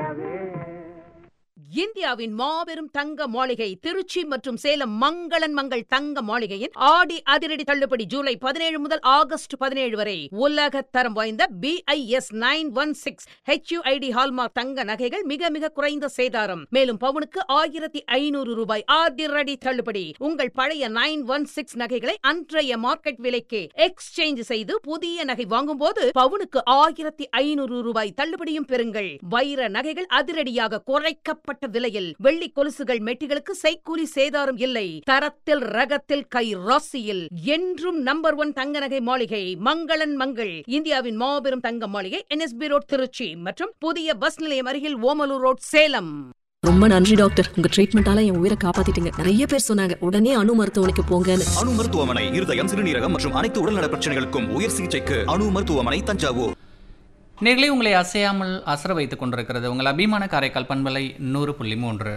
நிலவே இந்தியாவின் மாபெரும் தங்க மாளிகை திருச்சி மற்றும் சேலம் மங்களன் மங்கள் தங்க மாளிகையின் ஆடி அதிரடி தள்ளுபடி ஜூலை பதினேழு முதல் ஆகஸ்ட் பதினேழு வரை உலக தரம் வாய்ந்த BIS nine one six HUID hallmark தங்க நகைகள் மிக மிக குறைந்த சேதாரம் மேலும் பவுனுக்கு ஆயிரத்தி ஐநூறு ரூபாய் அதிரடி தள்ளுபடி உங்கள் பழைய நைன் ஒன் சிக்ஸ் நகைகளை அன்றைய மார்க்கெட் விலைக்கு எக்ஸ்சேஞ்ச் செய்து புதிய நகை வாங்கும்போது பவுனுக்கு ஆயிரத்தி ஐநூறு ரூபாய் தள்ளுபடியும் பெறுங்கள் வைர நகைகள் அதிரடியாக குறைக்கப்பட்ட விலையில் வெள்ளி கொலுசுகள் மெட்டிகளுக்கு செய்கூலி சேதாரம் இல்லை தரத்தில் ரகத்தில் கை ராசியில் என்றும் நம்பர் ஒன் தங்க நகை மாளிகை மங்களன் மங்கள் இந்தியாவின் மாபெரும் தங்க மாளிகை என்எஸ்பி ரோட் திருச்சி மற்றும் புதிய பஸ் நிலையம் அருகில் ஓமலூர் ரோட் சேலம் ரொம்ப நன்றி டாக்டர் உங்க ட்ரீட்மெண்டால என் உயிரை காப்பாத்திட்டீங்க நிறைய பேர் சொன்னாங்க உடனே அணு மருத்துவமனைக்கு போங்கன்னு அணு மருத்துவமனை இருதயம் சிறுநீரகம் மற்றும் அனைத்து உடல்நல பிரச்சனைகளுக்கும் உயர் சிகிச்சைக்கு அணு மருத்துவமனை தஞ்சாவூர் நேர்களே உங்களை அசையாமல் அசர வைத்துக் கொண்டிருக்கிறது உங்கள் அபிமான காரைக்கால் பண்பலை நூறு புள்ளி மூன்று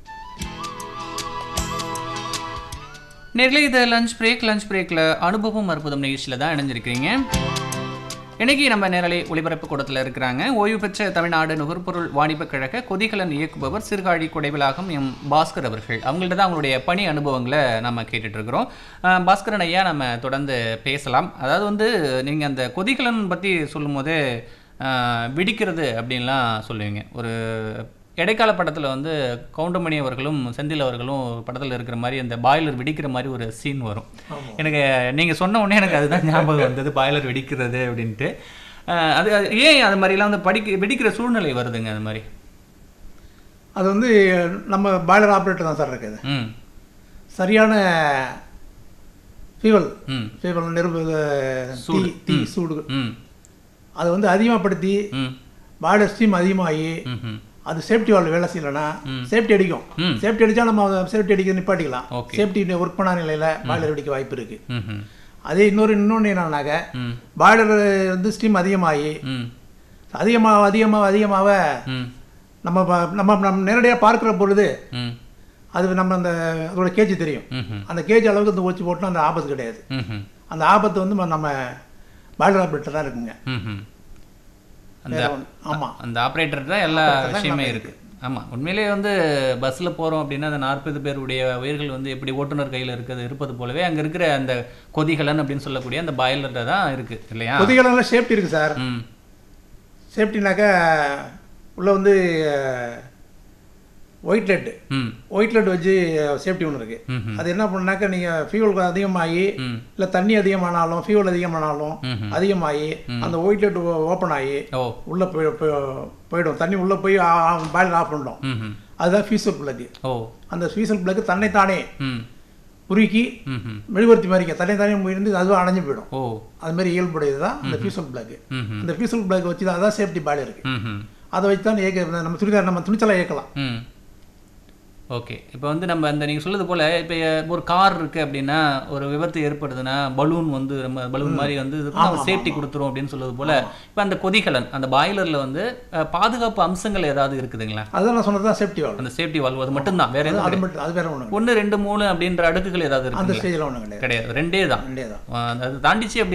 நேர்களே இது லஞ்ச் பிரேக் லஞ்ச் பிரேக்கில் அனுபவம் அற்புதம் நிகழ்ச்சியில் தான் இணைஞ்சிருக்கிறீங்க இன்னைக்கு நம்ம நேரலை ஒளிபரப்பு கூடத்தில் இருக்கிறாங்க ஓய்வு பெற்ற தமிழ்நாடு நுகர்பொருள் வாணிபக் கழக கொதிகலன் இயக்குபவர் சிறுகாழி குடைவிலாகம் எம் பாஸ்கர் அவர்கள் அவங்கள்ட்ட தான் அவங்களுடைய பணி அனுபவங்களை நம்ம கேட்டுட்டு இருக்கிறோம் அஹ் பாஸ்கரன் ஐயா நம்ம தொடர்ந்து பேசலாம் அதாவது வந்து நீங்கள் அந்த கொதிகலன் பற்றி சொல்லும்போதே அஹ், வெடிக்கிறது அப்படின்லாம் சொல்லுவீங்க ஒரு இடைக்கால படத்தில் வந்து கவுண்டமணி அவர்களும் செந்தில் அவர்களும் படத்தில் இருக்கிற மாதிரி அந்த பாய்லர் வெடிக்கிற மாதிரி ஒரு சீன் வரும் எனக்கு நீங்கள் சொன்ன உடனே எனக்கு அதுதான் ஞாபகம் வந்தது பாய்லர் வெடிக்கிறது அப்படின்ட்டு அஹ், அது அது ஏன் அது மாதிரிலாம் வந்து படிக்க வெடிக்கிற சூழ்நிலை வருதுங்க அது மாதிரி அது வந்து நம்ம பாய்லர் ஆப்ரேட்டர் தான் சார் இருக்குது ம் சரியான ஃபியூவல் ம் ஃபியூவல் நெருப்பு தீ சூடு. தீ ம். சூடு ம் அதை வந்து அதிகமாகப்படுத்தி ம் பாய்லர் ஸ்டீம் அதிகமாகி ம் ம் அது சேஃப்டி வால்வ் வேலை செய்யலைன்னா சேஃப்டி அடிக்கும் ம். சேஃப்டி அடிச்சா நம்ம சேஃப்டி அடிக்க நிப்பாட்டிக்கலாம் Okay. சேஃப்டி ஒர்க் பண்ண நிலையில பாய்லர் வெடிக்க வாய்ப்பு இருக்கு ம் ம் அதே இன்னொரு இன்னொன்று என்னன்னாக்க ம் பாய்லர் வந்து ஸ்டீம் அதிகமாகி ம் அதிகமாக அதிகமாக அதிகமாக ம் நம்ம ப- நம்ம நம்ம நேரடியாக பார்க்குற பொழுது ம் அது நம்ம அந்த அதோட கேஜ் தெரியும் ம்ஹும். அந்த கேஜ் அளவுக்கு இந்த ஊற்றி போட்டோம்னா அந்த ஆபத்து கிடையாது ம்ஹும். அந்த ஆபத்து வந்து ம- நம்ம பாய்லர் ஆப்ரேட்டர் தான் இருக்குங்க ம்ஹும். அந்த வேற ஒண்ணு- ஆமா அந்த ஆப்ரேட்டர் தான் எல்லா Operator தான் விஷயமே எல்லாமே இருக்கு ஆமா உண்மையிலேயே வந்து பஸ்ஸில் போகிறோம் அப்படின்னா அந்த நாற்பது பேருடைய உயிர்கள் வந்து எப்படி ஓட்டுநர் கையில் இருக்கிறது இருப்பது போலவே அங்கே இருக்கிற அந்த கொதிகலன் அப்படின்னு சொல்லக்கூடிய அந்த பாய்லரில் தான் இருக்கு இல்லையா கொதிகளெல்லாம் சேஃப்டி இருக்கு சார் ம் சேஃப்டினாக்கா உள்ள வந்து ஒயிட் லெட் ம் ஒயிட் லெட் வச்சு சேஃப்டி ஒன்று இருக்கு ம்ஹும். அது என்ன பண்ணாக்கா நீங்கள் ஃபியூவல் அதிகமாகி ம் இல்லை தண்ணி அதிகமானாலும் ஃபியூவல் அதிகமானாலும் ம்ஹும். அதிகமாகி அந்த ஒயிட் லெட் ஓப்பன் ஆகி ஓ உள்ளே போய் போய்- போயிடும் தண்ணி உள்ளே போய் பாயில் ஆஃப் பண்ணிடும் ம் அதுதான் ஃபியூசல் பிளக்கு ஓ அந்த ஃபியூசல் பிளக்கு தன்னைத்தானே ம் உருக்கி ம் மெழுகுவர்த்தி மாதிரிங்க தன்னைத்தானே இருந்து அதுவும் அணைஞ்சு போயிடும் ஓ அது மாதிரி இயல்புடையது தான் அந்த ஃபியூசல் பிளக்கு ம்ஹும். அந்த ஃபியூசல் பிளக் வச்சு தான் அதான் சேஃப்டி பாடி இருக்கு ம் அதை வச்சு தான் இயக்க நம்ம துணிதார் நம்ம துணிச்சலாக இயக்கலாம் ம் ஓகே இப்போ வந்து நம்ம அந்த நீங்கள் சொல்லுது போல் இப்போ ஒரு கார் இருக்குது அப்படின்னா ஒரு விபத்து ஏற்படுதுன்னா பலூன் வந்து நம்ம பலூன் மாதிரி வந்து ஆமா, சேஃப்டி ஆமா. கொடுத்துரும் அப்படின்னு சொல்லுது போல் இப்போ அந்த கொதிகலன் அந்த பாய்லரில் வந்து அஹ், பாதுகாப்பு அம்சங்கள் ஏதாவது இருக்குதுங்களா அதுதான் நான் சொன்னது தான் சேஃப்டி வால்வ் அந்த சேஃப்டி வால்வ் அது மட்டும்தான் வேற அது எதுவும் அது கிடையாது. மட்டும் அது வேற ஒன்று ஒன்று ரெண்டு மூணு அப்படின்ற அடுக்குகள் ஏதாவது அந்த இருக்குங்களா ஸ்டேஜில் ஒன்றும் கிடையாது கிடையாது ரெண்டே தான் ரெண்டே தான் அஹ், அது தாண்டிச்சு அப்படி